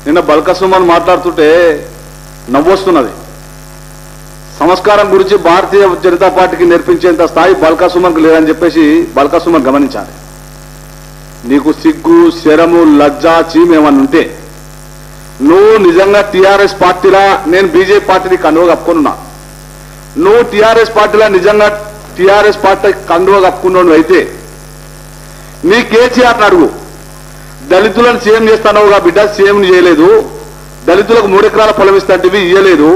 నిన్న బల్కసుమన్ మాట్లాడుతుంటే నవ్వొస్తున్నది సంస్కారం గురించి భారతీయ జనతా పార్టీకి నేర్పించేంత స్థాయి బల్కసుమన్కు లేదని చెప్పేసి బల్కసుమన్ గమనించాలి నీకు సిగ్గు శరము లజ్జ చీమ్ ఏమన్నా ఉంటే నువ్వు నిజంగా టీఆర్ఎస్ పార్టీలా నేను బీజేపీ పార్టీని కండువ కప్పుకున్నా నువ్వు టీఆర్ఎస్ పార్టీలా నిజంగా టీఆర్ఎస్ పార్టీ కండువ కప్పుకున్నాడు అయితే నీ కేసీఆర్ అడుగు దళితులను సీఎం చేస్తానవుగా బిడ్డ సీఎం చేయలేదు దళితులకు మూడు ఎకరాల పొలం ఇస్తాంటివి ఇయ్యలేదు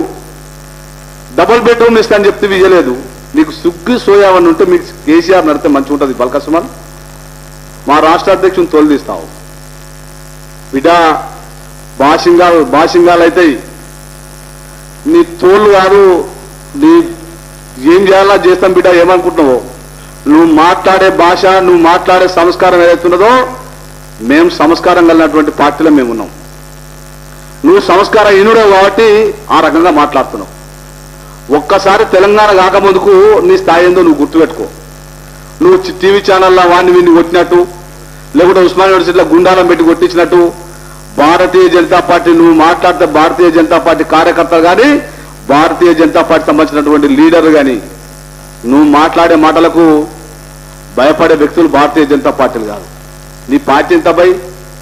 డబుల్ బెడ్రూమ్ ఇస్తాను చెప్తే ఇయ్యలేదు నీకు సుగ్గు సోయావని ఉంటే మీకు కేసీఆర్ నడితే మంచిగా ఉంటుంది బల్కసుమన్ మా రాష్ట్ర అధ్యక్షుని తోలుదీస్తావు బిడ్డ భాషింగాలు భాషింగాలు అవుతాయి నీ తోళ్ళు కాదు నీ ఏం చేయాలా చేస్తాం బిడ్డ ఏమనుకుంటున్నావు నువ్వు మాట్లాడే భాష నువ్వు మాట్లాడే సంస్కారం ఏదైతున్నదో మేము సంస్కారం కలిగినటువంటి పార్టీలో మేము ఉన్నాం నువ్వు సంస్కార హీనుడే కాబట్టి ఆ రకంగా మాట్లాడుతున్నావు ఒక్కసారి తెలంగాణ కాకముందుకు నీ స్థాయి ఏందో నువ్వు గుర్తుపెట్టుకో నువ్వు చి- టీవీ ఛానల్లో వాడిని వీడిని కొట్టినట్టు లేకుంటే ఉస్మాన్ యూనివర్సిటీలో గుండాలం పెట్టి కొట్టించినట్టు భారతీయ జనతా పార్టీ నువ్వు మాట్లాడితే భారతీయ జనతా పార్టీ కార్యకర్తలు కానీ భారతీయ జనతా పార్టీ సంబంధించినటువంటి లీడర్ కానీ నువ్వు మాట్లాడే మాటలకు భయపడే వ్యక్తులు భారతీయ జనతా పార్టీలు కాదు నీ పార్టీ ఎంత భయ్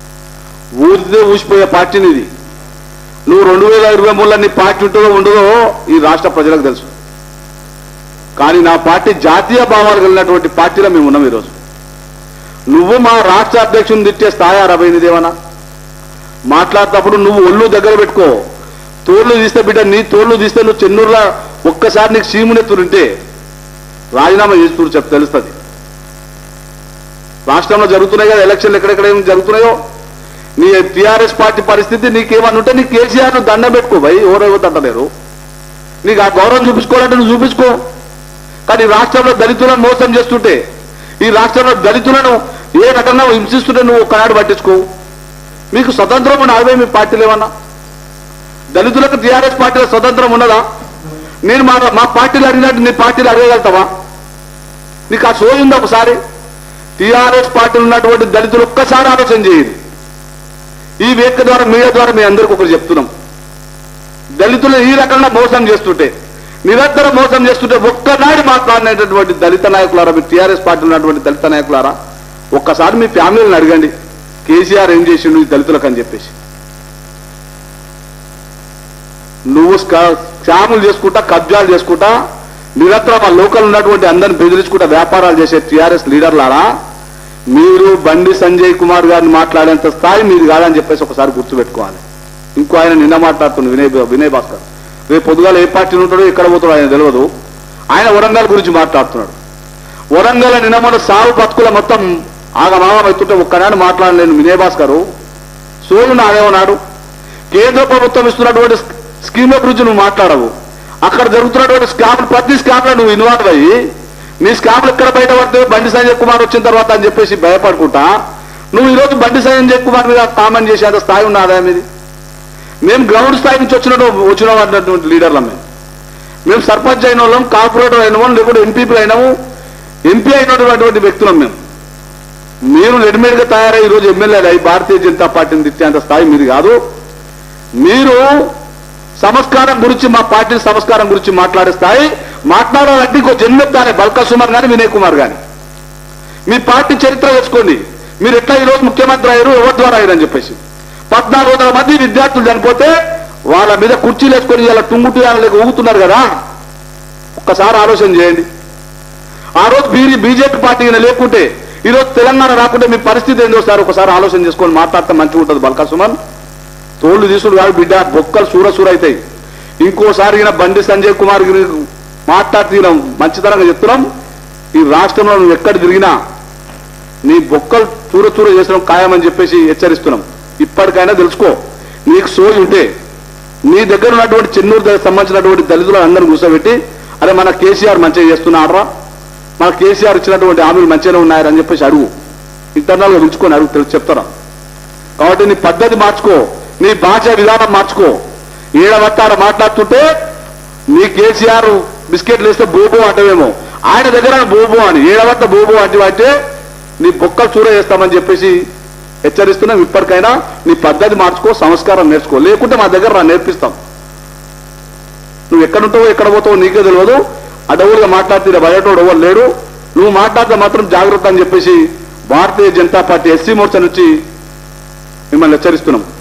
ఊరిదే ఊసిపోయే పార్టీ నీది నువ్వు రెండు వేల ఇరవై మూడులో నీ పార్టీ ఉంటుందో ఉండదో ఈ రాష్ట్ర ప్రజలకు తెలుసు కానీ నా పార్టీ జాతీయ భావాలు కలిగినటువంటి పార్టీలో మేము ఉన్నాం ఈరోజు నువ్వు మా రాష్ట్ర అధ్యక్షుని తిట్టే స్థాయి అరవైనిదేమన్నా మాట్లాడేటప్పుడు నువ్వు ఒళ్ళు దగ్గర పెట్టుకో తోళ్లు తీస్తే బిడ్డ నీ తోళ్లు తీస్తే నువ్వు చెన్నూరులో ఒక్కసారి నీకు సీమునెత్తురుంటే రాజీనామా చేస్తూ చెప్ తెలుస్తుంది రాష్ట్రంలో జరుగుతున్నాయి కదా ఎలక్షన్లు ఎక్కడెక్కడ ఏం జరుగుతున్నాయో నీ టీఆర్ఎస్ పార్టీ పరిస్థితి నీకేమన్నా ఉంటే నీ కేసీఆర్ ను దండం పెట్టుకో భయ్ ఎవరెవరు అంటలేరు నీకు ఆ గౌరవం చూపించుకోవాలంటే నువ్వు చూపించుకో కానీ ఈ రాష్ట్రంలో దళితులను మోసం చేస్తుంటే ఈ రాష్ట్రంలో దళితులను ఏ రకంగా హింసిస్తుంటే నువ్వు ఒక్కనాడు పట్టించుకో మీకు స్వతంత్రం ఉన్న అరవై మీ పార్టీలు ఏమన్నా దళితులకు టీఆర్ఎస్ పార్టీలో స్వతంత్రం ఉన్నదా నేను మా మా పార్టీలు అడిగినట్టు నీ పార్టీలు అడగగలుగుతావా నీకు ఆ సోయి ఉందా ఒకసారి టీఆర్ఎస్ పార్టీలు ఉన్నటువంటి దళితులు ఒక్కసారి ఆలోచన చేయదు ఈ వేదిక ద్వారా మీడియా ద్వారా మీ అందరికీ ఒకరు చెప్తున్నాం దళితులు ఈ రకంగా మోసం చేస్తుంటే నిరంతరం మోసం చేస్తుంటే ఒక్కనాడు మాట్లాడినటువంటి దళిత నాయకులారా మీ టీఆర్ఎస్ పార్టీలో ఉన్నటువంటి దళిత నాయకులారా ఒక్కసారి మీ ఫ్యామిలీని అడగండి కేసీఆర్ ఏం చేసిండు ఈ దళితులకు అని చెప్పేసి నువ్వు స్కా- స్కాములు చేసుకుంటా కబ్జాలు చేసుకుంటా నిరంతరం ఆ లోకల్ ఉన్నటువంటి అందరిని బెదిరించుకుంటా వ్యాపారాలు చేసే టీఆర్ఎస్ లీడర్లారా మీరు బండి సంజయ్ కుమార్ గారిని మాట్లాడేంత స్థాయి మీది కాదని చెప్పేసి ఒకసారి గుర్తుపెట్టుకోవాలి ఇంకో ఆయన నిన్న మాట్లాడుతుంది వినయ్ వినయ్ భాస్కర్ రేపు పొద్దుగాల ఏ పార్టీలో ఉంటాడో ఎక్కడ పోతాడో ఆయన తెలియదు ఆయన వరంగల్ గురించి మాట్లాడుతున్నాడు వరంగల్ నిన్న మన సాగు బతుకుల మొత్తం ఆగమాగం అవుతుంటే ఒక్కనాడు మాట్లాడలేను వినయ్ భాస్కర్ సోలు నాదేమన్నాడు కేంద్ర ప్రభుత్వం ఇస్తున్నటువంటి స్క- స్కీమ్ల గురించి నువ్వు మాట్లాడవు అక్కడ జరుగుతున్నటువంటి స్కామ్ ప్రతి స్కామ్ లో నువ్వు ఇన్వాల్వ్ అయ్యి నీ స్కామ్లు ఎక్కడ బయట పడితే బండి సంజయ్ కుమార్ వచ్చిన తర్వాత అని చెప్పేసి భయపడుకుంటా నువ్వు ఈరోజు బండి సంజయ్ కుమార్ మీద కామెంట్ చేసేంత స్థాయి ఉన్న ఆదాయం ఇది మేము గ్రౌండ్ స్థాయి నుంచి వచ్చిన వచ్చిన అన్నటువంటి లీడర్లం మేము మేము సర్పంచ్ అయిన వాళ్ళం కార్పొరేటర్ అయిన వాళ్ళం లేకుంటే ఎంపీపీలు అయినాము ఎంపీ అయినటువంటి వ్యక్తులం మేము మీరు రెడీమేడ్ గా తయారై ఈరోజు ఎమ్మెల్యేలు అయి భారతీయ జనతా పార్టీని తిట్టేంత స్థాయి మీది కాదు మీరు సంస్కారం గురించి మా పార్టీ సంస్కారం గురించి మాట్లాడే స్థాయి మాట్లాడాలంటే ఇంకో జన్మెత్తానే బల్కా సుమార్ గాని వినయ్ కుమార్ గాని మీ పార్టీ చరిత్ర తెచ్చుకోండి మీరు ఎట్లా ఈరోజు ముఖ్యమంత్రి అయ్యారు ఎవరి ద్వారా అయ్యారని చెప్పేసి పద్నాలుగు వందల మంది విద్యార్థులు చనిపోతే వాళ్ళ మీద కుర్చీలు వేసుకొని ఇలా టుంగుటు లేక ఊగుతున్నారు కదా ఒక్కసారి ఆలోచన చేయండి ఆ రోజు బీజీ బీజేపీ పార్టీ ఈయన లేకుంటే ఈ రోజు తెలంగాణ రాకుంటే మీ పరిస్థితి ఏందో సార్ ఒకసారి ఆలోచన చేసుకొని మాట్లాడితే మంచిగా ఉంటుంది బల్కా సుమన్ తోళ్లు తీసుడు కాదు బిడ్డ బొక్కలు సూర సూర అవుతాయి ఇంకోసారి ఈయన బండి సంజయ్ కుమార్ గిరి మాట్లాడితే ఈయన మంచితనంగా చెప్తున్నాం ఈ రాష్ట్రంలో నువ్వు ఎక్కడ తిరిగినా నీ బొక్కలు చూర చూర చేసడం ఖాయమని చెప్పేసి హెచ్చరిస్తున్నాం ఇప్పటికైనా తెలుసుకో నీకు సోయి ఉంటే నీ దగ్గర ఉన్నటువంటి చెన్నూరు దగ్గర సంబంధించినటువంటి దళితులను అందరిని కూర్చోబెట్టి అరే మన కేసీఆర్ మంచిగా చేస్తున్నారా మన కేసీఆర్ ఇచ్చినటువంటి హామీలు మంచిగానే ఉన్నాయని చెప్పేసి అడుగు ఇంటర్నల్ గా పిలుచుకొని అడుగు తెలుసు చెప్తారా కాబట్టి నీ పద్ధతి మార్చుకో నీ భాష విధానం మార్చుకో ఏడవట్టాడ మాట్లాడుతుంటే నీ కేసీఆర్ బిస్కెట్లు వేస్తే బోబో అంటవేమో ఆయన దగ్గర బోబో అని ఏడవట్ట బోబో అంటే అంటే నీ బొక్కలు చూర చేస్తామని చెప్పేసి హెచ్చరిస్తున్నాం ఇప్పటికైనా నీ పద్ధతి మార్చుకో సంస్కారం నేర్చుకో లేకుంటే మా దగ్గర రా నేర్పిస్తాం నువ్వు ఎక్కడ ఉంటావో ఎక్కడ పోతావో నీకే తెలియదు అడవులుగా మాట్లాడితే బయటోడు ఎవరు లేడు నువ్వు మాట్లాడితే మాత్రం జాగ్రత్త అని చెప్పేసి భారతీయ జనతా పార్టీ ఎస్సీ మోర్చా నుంచి మిమ్మల్ని హెచ్చరిస్తున్నాం